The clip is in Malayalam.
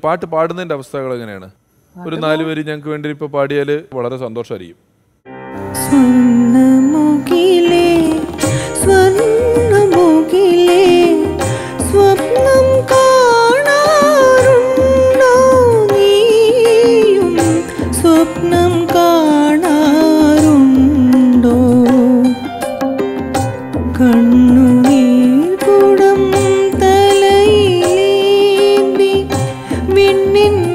പാട്ട് പാടുന്നതിന്റെ അവസ്ഥകൾ എങ്ങനെയാണ് ഒരു നാല് പേര് ഞങ്ങൾക്ക് വേണ്ടി ഇപ്പൊ പാടിയാൽ വളരെ സന്തോഷമായിരിക്കും സ്വർണ്ണമുകിലേ സ്വർണ്ണമുകിലേ സ്വപ്നം കാണാറുണ്ടോ നീയും സ്വപ്നം കാണാറുണ്ടോ കണ്ണുനീർ കുടം തലയിലേന്തി വിണ്ണിൻ